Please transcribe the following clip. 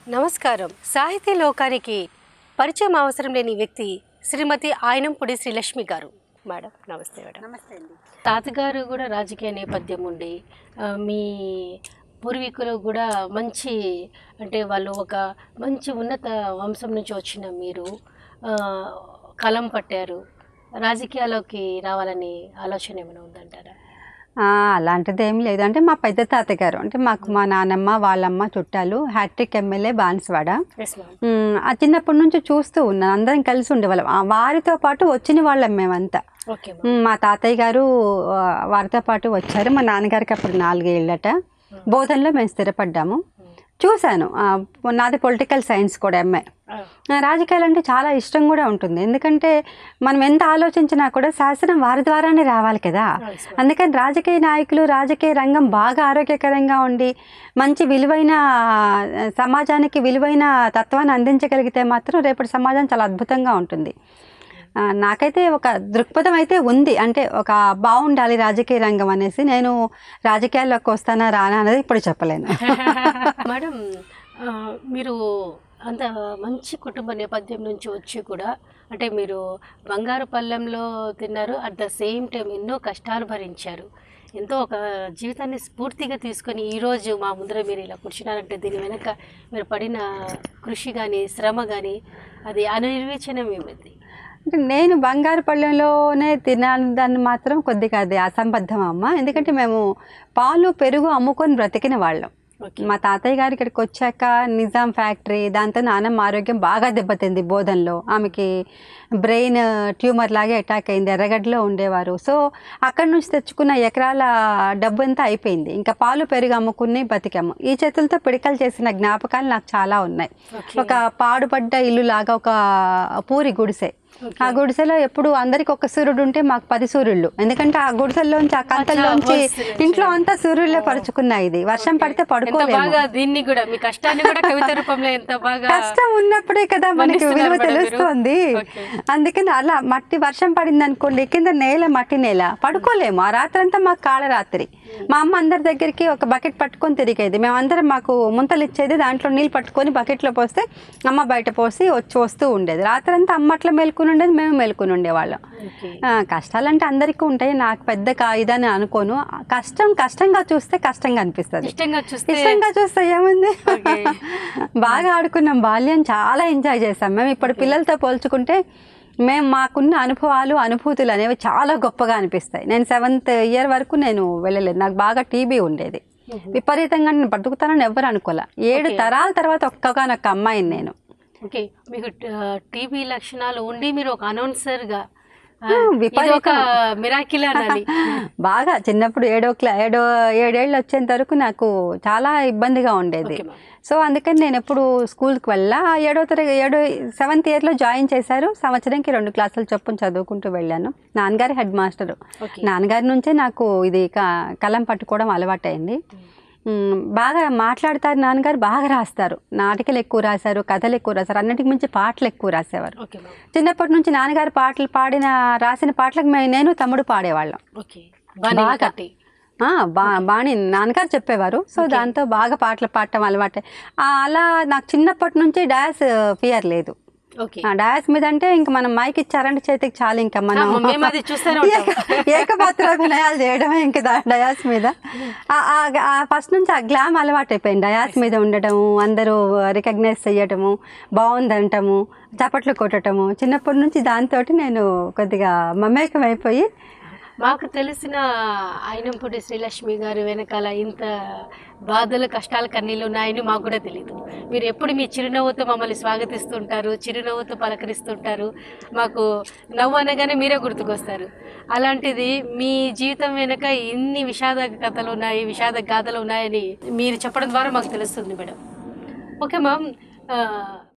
నమస్కారం సాహితీ లోకానికి పరిచయం అవసరం లేని వ్యక్తి శ్రీమతి ఆయనంపుడి శ్రీలక్ష్మి గారు మేడం నమస్తే మేడం నమస్తే అండి తాతగారు కూడా రాజకీయ నేపథ్యం ఉండి ఆ, మీ పూర్వీకులు కూడా మంచి అంటే వాళ్ళు ఒక మంచి ఉన్నత వంశం నుంచి వచ్చిన మీరు ఆ, కలం పట్టారు రాజకీయాల్లోకి రావాలని ఆలోచన ఏమైనా ఉందంటారా ఆ, అలాంటిది ఏం లేదు అంటే మా పెద్ద తాతగారు అంటే మాకు మా నానమ్మ వాళ్ళమ్మ చుట్టాలు hat trick MLA Banswada yes ma'am um, ఆ చిన్నప్పటి నుంచి చూస్తూ ఉన్నాను అందరం కలిసి ఉండేవాళ్ళం ఆ, వారితో పాటు వచ్చిన వాళ్ళం మేమంతా ఓకే మ్యామ్ ఉమ్, మా తాతయ్య గారు ఆ, వారితో పాటు వచ్చారు మా నాన్నగారికి అప్పుడు నాలుగేళ్ళట బోధనలో మేము స్థిరపడ్డాము చూశాను ఆ, నాది పొలిటికల్ సైన్స్ కూడా ఎంఏ ఆ, రాజకీయాలు అంటే చాలా ఇష్టం కూడా ఉంటుంది ఎందుకంటే మనం ఎంత ఆలోచించినా కూడా శాసనం వారి ద్వారానే రావాలి కదా అందుకని రాజకీయ నాయకులు రాజకీయ రంగం బాగా ఆరోగ్యకరంగా ఉండి మంచి విలువైన ఆ, సమాజానికి విలువైన తత్వాన్ని అందించగలిగితే మాత్రం రేపటి సమాజం చాలా అద్భుతంగా ఉంటుంది ఆ, నాకైతే ఒక దృక్పథం అయితే ఉంది అంటే ఒక బాగుండాలి రాజకీయ రంగం అనేసి నేను రాజకీయాల్లోకి వస్తానా రానా అనేది ఇప్పుడు చెప్పలేను మేడం ఆ, మీరు అంత మంచి కుటుంబ నేపథ్యం నుంచి వచ్చి కూడా అంటే మీరు బంగారు పళ్ళెంలో తిన్నారు అట్ ద సేమ్ టైం ఎన్నో కష్టాలు భరించారు ఎంతో ఒక జీవితాన్ని స్ఫూర్తిగా తీసుకొని ఈరోజు మా ముందర మీరు ఇలా కూర్చున్నారంటే దీని వెనక మీరు పడిన కృషి కానీ శ్రమ కానీ అది అనిర్వచనమేమిది అంటే నేను బంగారు పళ్ళెంలోనే తినాలని దాన్ని మాత్రం కొద్దిగా అది అసంబద్ధం అమ్మ ఎందుకంటే మేము పాలు పెరుగు అమ్ముకొని బ్రతికిన వాళ్ళం ఓకే మా తాతయ్య గారు ఇక్కడికి వచ్చాక నిజాం ఫ్యాక్టరీ దాంతో నాన్నమ్మ ఆరోగ్యం బాగా దెబ్బతింది బోధనలో ఆమెకి బ్రెయిన్ ట్యూమర్ లాగే అటాక్ అయింది ఎర్రగడ్డలో ఉండేవారు సో అక్కడి నుంచి తెచ్చుకున్న ఎకరాల డబ్బు అంతా అయిపోయింది ఇంకా పాలు పెరుగు అమ్ముకుని బతికాము ఈ చేతులతో పిడికలు చేసిన జ్ఞాపకాలు నాకు చాలా ఉన్నాయి ఓకే ఒక పాడుపడ్డ ఇల్లు లాగా ఒక పూరి గుడిసె ఆ గుడిసెలో ఎప్పుడు అందరికి ఒక సూర్యుడు ఉంటే మాకు పది సూర్యుళ్ళు ఎందుకంటే ఆ గుడిసెల్లోంచి ఆ కంతల్లోంచి వస్తుంది. ఇంట్లో అంతా సూర్యుళ్ళే పరుచుకున్నాయి ఇది వర్షం పడితే ఎంత పడుకోలేము బాగా దీన్ని కూడా మీ కష్టాన్ని కూడా కవిత రూపంలో ఎంత బాగా కష్టం ఉన్నప్పుడే కదా మనకి వర్ణిస్తున్నారు విలువ మేడం మీరు. తెలుస్తుంది ఓకే. అందుకని అలా మట్టి వర్షం పడింది అనుకోండి కింద నేల మట్టి నేల పడుకోలేము ఆ రాత్రంతా మాకు కాళరాత్రి మా అమ్మ అందరి దగ్గరికి ఒక బకెట్ పట్టుకొని తిరిగేది మేమందరం మాకు ముంతలు ఇచ్చేది దాంట్లో నీళ్ళు పట్టుకొని బకెట్లో పోస్తే అమ్మ బయట పోసి వచ్చి వస్తూ ఉండేది రాత్రంతా అమ్మ అట్లా మేల్కొని ఉండేది మేము మేల్కొని ఉండేవాళ్ళం ఓకే ఆ, కష్టాలంటే అందరికీ ఉంటాయి నాకు పెద్ద కా ఇదని అనుకోను కష్టం కష్టంగా చూస్తే కష్టంగా అనిపిస్తుంది ఇష్టంగా చూస్తే ఇష్టంగా చూస్తే ఏముంది ఓకే. బాగా ఆడుకున్నాం బాల్యం చాలా ఎంజాయ్ చేసాం మేము ఇప్పుడు పిల్లలతో పోల్చుకుంటే మేము మాకున్న అనుభవాలు అనుభూతులు అనేవి చాలా గొప్పగా అనిపిస్తాయి నేను సెవెంత్ ఇయర్ వరకు నేను వెళ్ళలేదు నాకు బాగా టీబీ ఉండేది విపరీతంగా నేను బతుకుతానని ఎవరు అనుకోలే ఏడు తరాల తర్వాత ఒక్కగానొక్క అమ్మాయిని నేను ఓకే మీకు టీబీ లక్షణాలు ఉండి మీరు ఒక అనౌన్సర్ గా ఆ, ఆ, ఇది విపరీతం. ఒక మిరాకిల్ అనాలి బాగా చిన్నప్పుడు ఏడో క్లా ఏడో ఏడేళ్ళు వచ్చేంత వరకు నాకు చాలా ఇబ్బందిగా ఉండేది ఓకే మ్యామ్. సో అందుకని నేను ఎప్పుడు స్కూల్కి వెళ్ళా ఆ ఏడో తరగతి ఏడో సెవెంత్ ఇయర్లో జాయిన్ చేశారు సంవత్సరంకి రెండు క్లాసులు చొప్పున చదువుకుంటూ వెళ్ళాను నాన్నగారి హెడ్ మాస్టరు ఓకే నాన్నగారి నుంచే నాకు ఇది క- కలం పట్టుకోవడం అలవాటైంది మ్, బాగా మాట్లాడతారు నాన్నగారు బాగా రాస్తారు నాటికలు ఎక్కువ రాశారు కథలు ఎక్కువ రాశారు అన్నిటికి మించి పాటలు ఎక్కువ రాసేవారు ఓకే మ్యామ్ చిన్నప్పటి నుంచి నాన్నగారు పాటలు పాడిన రాసిన పాటలకు మే- నేను తమ్ముడు పాడేవాళ్ళం ఓకే బాగా బాగా. కట్టి ఆ, బా బాణి నాన్నగారు చెప్పేవారు సో దాంతో బాగా పాటలు పాడటం అలవాటే ఆ, అలా నాకు చిన్నప్పటి నుంచి డాన్స్ ఫియర్ లేదు ఓకే ఆ డాన్స్ మీద అంటే ఇంకా మనం మైక్ ఇచ్చారంటే చేతికి చాలు ఇంకా మనం ఆ, మేము అది చూస్తూనే ఉంటాం. ఏక- ఏకపాత్రాభినయాలు చేయడమే ఇంకా దా- డయాస్ మీద ఆ ఫస్ట్ నుంచి ఆ గ్లామ్ అలవాటు అయిపోయింది డయాస్ మీద ఉండటము అందరూ రికగ్నైజ్ చేయటము బాగుందంటము చప్పట్లు కొట్టటము చిన్నప్పటి నుంచి దాంతో నేను కొద్దిగా మమేకం అయిపోయి మాకు తెలిసిన ఆయనంపూడి శ్రీలక్ష్మి గారు వెనకాల ఇంత బాధలు కష్టాలు కన్నీళ్ళు ఉన్నాయని మాకు కూడా తెలియదు మీరు ఎప్పుడు మీ చిరునవ్వుతో మమ్మల్ని స్వాగతిస్తుంటారు చిరునవ్వుతో పలకరిస్తుంటారు మాకు నవ్వు అనగానే మీరే గుర్తుకొస్తారు అలాంటిది మీ జీవితం వెనుక ఇన్ని విషాద కథలు ఉన్నాయి విషాద గాథలు ఉన్నాయని మీరు చెప్పడం ద్వారా మాకు తెలుస్తుంది మేడం ఓకే మ్యామ్ ఆ,